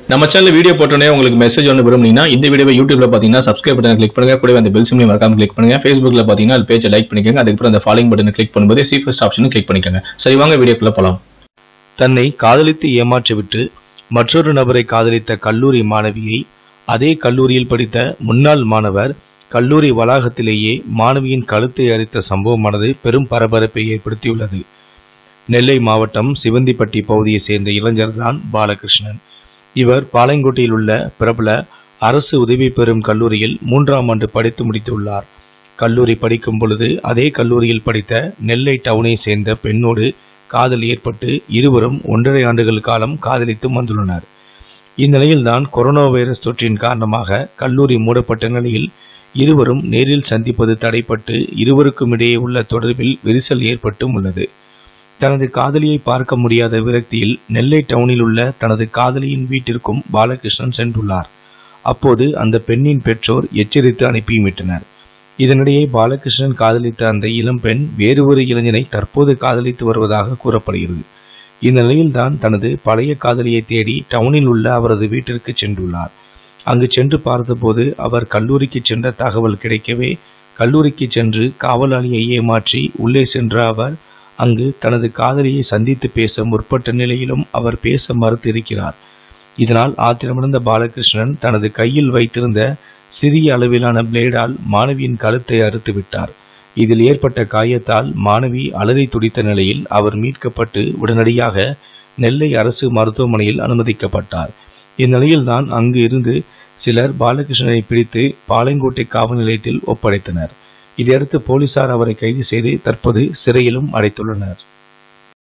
நம்ம channel video போட்டோன்னே உங்களுக்கு மெசேஜ் ஒன்று விரும்புனீங்கன்னா இந்த வீடியோவை யூடியூப்ல பார்த்தீங்கன்னா சப்ஸ்கிரைப் பட்டன் கிளிக் பண்ணுங்க கூடவே அந்த பெல் சிம்லையும் மறக்காம கிளிக் பண்ணுங்க ஃபேஸ்புக்ல பார்த்தீங்கன்னா அது பேஜை லைக் பண்ணிக்கோங்க அதுக்கப்புறம் அந்த ஃபாலோயிங் பட்டனை கிளிக் பண்ணும்போது சி ஃபர்ஸ்ட் ஆப்ஷனும் கிளிக் பண்ணிக்கோங்க சரி வாங்க வீடியோக்குள்ள போலாம் தன்னை காதலித்து ஏமாற்றிவிட்டு மற்றொரு நபரை காதலித்த கல்லூரி மாணவியை அதே கல்லூரியில் படித்த முன்னாள் மாணவர் கல்லூரி வளாகத்திலேயே மாணவியின் கழுத்தை அரித்த சம்பவமானது பெரும் பரபரப்பை ஏற்படுத்தியுள்ளது நெல்லை மாவட்டம் சிவந்திப்பட்டி பகுதியை சேர்ந்த இளைஞர்தான் பாலகிருஷ்ணன் இவர் பாளையங்கோட்டையில் உள்ள பிரபல அரசு உதவி பெறும் கல்லூரியில் மூன்றாம் ஆண்டு படித்து முடித்துள்ளார் கல்லூரி படிக்கும் பொழுது அதே கல்லூரியில் படித்த நெல்லை டவுனை சேர்ந்த பெண்ணோடு காதல் ஏற்பட்டு இருவரும் ஒன்றரை ஆண்டுகள் காலம் காதலித்து வந்துள்ளனர் இந்நிலையில்தான் கொரோனா வைரஸ் தொற்றின் காரணமாக கல்லூரி மூடப்பட்ட நிலையில் இருவரும் நேரில் சந்திப்பது தடைப்பட்டு இருவருக்கும் இடையே உள்ள தொடர்பில் விரிசல் ஏற்பட்டும் உள்ளது தனது காதலியை பார்க்க முடியாத விரக்தியில் நெல்லை டவுனில் உள்ள தனது காதலியின் வீட்டிற்கும் பாலகிருஷ்ணன் சென்றுள்ளார் அப்போது அந்த பெண்ணின் பெற்றோர் எச்சரித்து அனுப்பிவிட்டனர் இதனிடையே பாலகிருஷ்ணன் காதலித்த அந்த இளம்பெண் வேறு ஒரு இளைஞனை தற்போது காதலித்து வருவதாக கூறப்படுகிறது இந்நிலையில்தான் தனது பழைய காதலியை தேடி டவுனில் உள்ள அவரது வீட்டிற்கு சென்றுள்ளார் அங்கு சென்று பார்த்தபோது அவர் கல்லூரிக்கு சென்ற தகவல் கிடைக்கவே கல்லூரிக்கு சென்று காவலாளியை ஏமாற்றி உள்ளே சென்ற அவர் அங்கு தனது காதலியை சந்தித்து பேச முற்பட்ட நிலையிலும் அவர் பேச மறுத்திருக்கிறார் இதனால் ஆத்திரமடைந்த பாலகிருஷ்ணன் தனது கையில் வைத்திருந்த சிறிய அளவிலான பிளேடால் மாணவியின் கழுத்தை அறுத்து விட்டார் இதில் ஏற்பட்ட காயத்தால் மாணவி அலறி துடித்த நிலையில் அவர் மீட்கப்பட்டு உடனடியாக நெல்லை அரசு மருத்துவமனையில் அனுமதிக்கப்பட்டார் இந்நிலையில்தான் அங்கு இருந்து சிலர் பாலகிருஷ்ணனை பிடித்து பாளையங்கோட்டை காவல் நிலையத்தில் ஒப்படைத்தனர் இதையடுத்து போலீசார் அவரை கைது செய்து தற்போது சிறையிலும் அடைத்துள்ளனர்